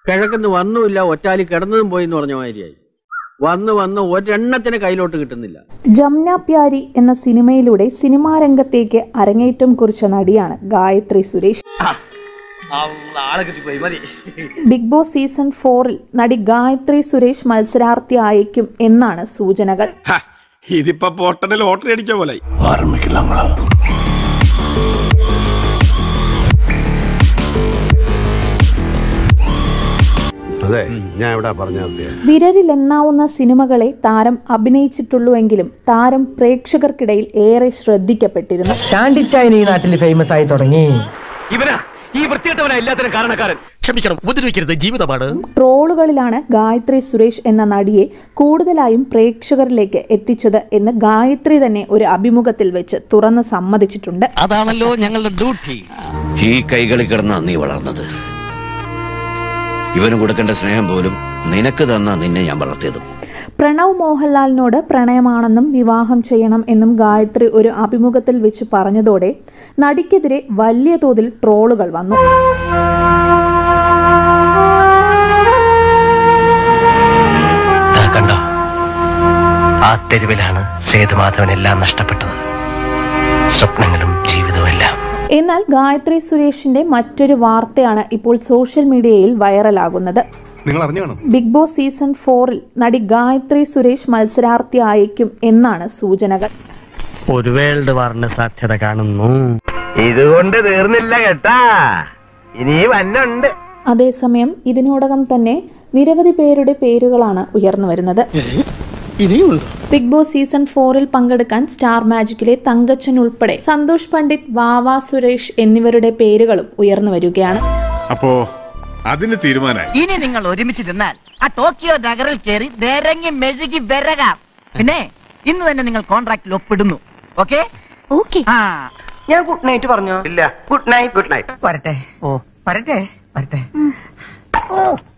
കിഴക്കുന്ന് വന്നുമില്ല ഒറ്റാലി കിടന്നതും പോയി എന്ന് പറഞ്ഞ മാതിരിയായി വന്ന് വന്ന് ഒരെണ്ണത്തിന് കയ്യിലോട്ട് കിട്ടുന്നില്ല ജംന പ്യാരി എന്ന സിനിമയിലൂടെ സിനിമാ രംഗത്തേക്ക് അരങ്ങേറ്റം കുറിച്ച നടിയാണ് ഗായത്രി സുരേഷ് ആളെ കിട്ടിപ്പോയി മതി ബിഗ് ബോസ് സീസൺ ഫോറിൽ നടി ഗായത്രി സുരേഷ് മത്സരാർത്ഥി അയക്കും എന്നാണ് സൂചനകൾ ഇതിപ്പോ പൊട്ടന്റെ ലോട്ടറി അടിച്ച പോലെ അതെ ഞാൻ ഇവിടെ പറഞ്ഞു നിർത്തിയത് വിരലിലെണ്ണാവുന്ന സിനിമകളെ താരം അഭിനയിച്ചിട്ടുള്ളൂവെങ്കിലും താരം പ്രേക്ഷകർക്കിടയിൽ ഏറെ ശ്രദ്ധിക്കപ്പെട്ടിരുന്നു ചാണ്ടിച്ചായൻ ഈ നാട്ടിൽ ഫേമസ് ആയി തുടങ്ങി ഇവനാ ഈ വൃത്തികെട്ടവനാ എല്ലാത്തിനും കാരണക്കാരൻ ക്ഷമിക്കണം ഉപദ്രവിക്കരുത് ജീവിതമാണ് ട്രോളുകളിലാണ് ഗായത്രി സുരേഷ് എന്ന നടിയെ കൂടുതലായും പ്രേക്ഷകരിലേക്ക് എത്തിച്ചത് എന്ന് ഗായത്രി തന്നെ ഒരു അഭിമുഖത്തിൽ വെച്ച് തുറന്ന് സമ്മതിച്ചിട്ടുണ്ട് അതാണല്ലോ ഞങ്ങളുടെ ഡ്യൂട്ടി ഈ കൈകളിൽ കിടന്നാ നീ വളർന്നത് ഇവന് കൊടുക്കേണ്ട സ്നേഹം പോലും നിനക്ക് തന്ന നിന്നെ ഞാൻ വളർത്തിയതും പ്രണവ് മോഹൻലാലിനോട് പ്രണയമാണെന്നും വിവാഹം ചെയ്യണം എന്നും ഗായത്രി ഒരു അഭിമുഖത്തിൽ വെച്ച് പറഞ്ഞതോടെ നടിക്കെതിരെ വലിയ തോതിൽ ട്രോളുകൾ വന്നു കണ്ടോ ആ തെരുവിലാണ് സേതുമാധവൻ എല്ലാം നഷ്ടപ്പെട്ടത് സ്വപ്നങ്ങളും ജീവിതവും എല്ലാം എന്നാൽ ഗായത്രി സുരേഷിന്റെ മറ്റൊരു വാർത്തയാണ് ഇപ്പോൾ സോഷ്യൽ മീഡിയയിൽ വൈറലാകുന്നത് നിങ്ങൾ അറിഞ്ഞു കാണും ബിഗ് ബോസ് സീസൺ ഫോറിൽ നടി ഗായത്രി സുരേഷ് മത്സരാർത്ഥി അയക്കും എന്നാണ് സൂചനകൾ ഒരു വേൾഡ് വാറിന് സാധ്യത കാണുന്നു ഇതുകൊണ്ട് തീർന്നില്ല കേട്ടാ ഇനി വന്നുണ്ട് അതേസമയം ഇതിനോടകം തന്നെ നിരവധി പേരുടെ പേരുകളാണ് ഉയർന്നു വരുന്നത് ബിഗ് ബോസ് സീസൺ ഫോറിൽ പങ്കെടുക്കാൻ സ്റ്റാർ മാജിക്കിലെ തങ്കച്ചൻ ഉൾപ്പെടെ സന്തോഷ് പണ്ഡിറ്റ് വാവ സുരേഷ് എന്നിവരുടെ പേരുകളും ഉയർന്നു വരികയാണ് അപ്പോ അതിന് തീരുമാനമായി ഇനി നിങ്ങൾ ഒരുമിച്ച് നിന്നാൽ ആ ടോക്കിയോ നഗറിൽ കയറി നിരങ്ങി മെഴുകി വിരകാം പിന്നെ ഇന്ന് തന്നെ നിങ്ങൾ കോൺട്രാക്റ്റിൽ ഒപ്പിടുന്നു ഓക്കെ ഓക്കെ ആ ഞാൻ ഗുഡ് നൈറ്റ് പറഞ്ഞോ ഇല്ല ഗുഡ് നൈറ്റ് ഗുഡ് നൈറ്റ് വരട്ടെ ഓ വരട്ടെ വരട്ടെ ഓ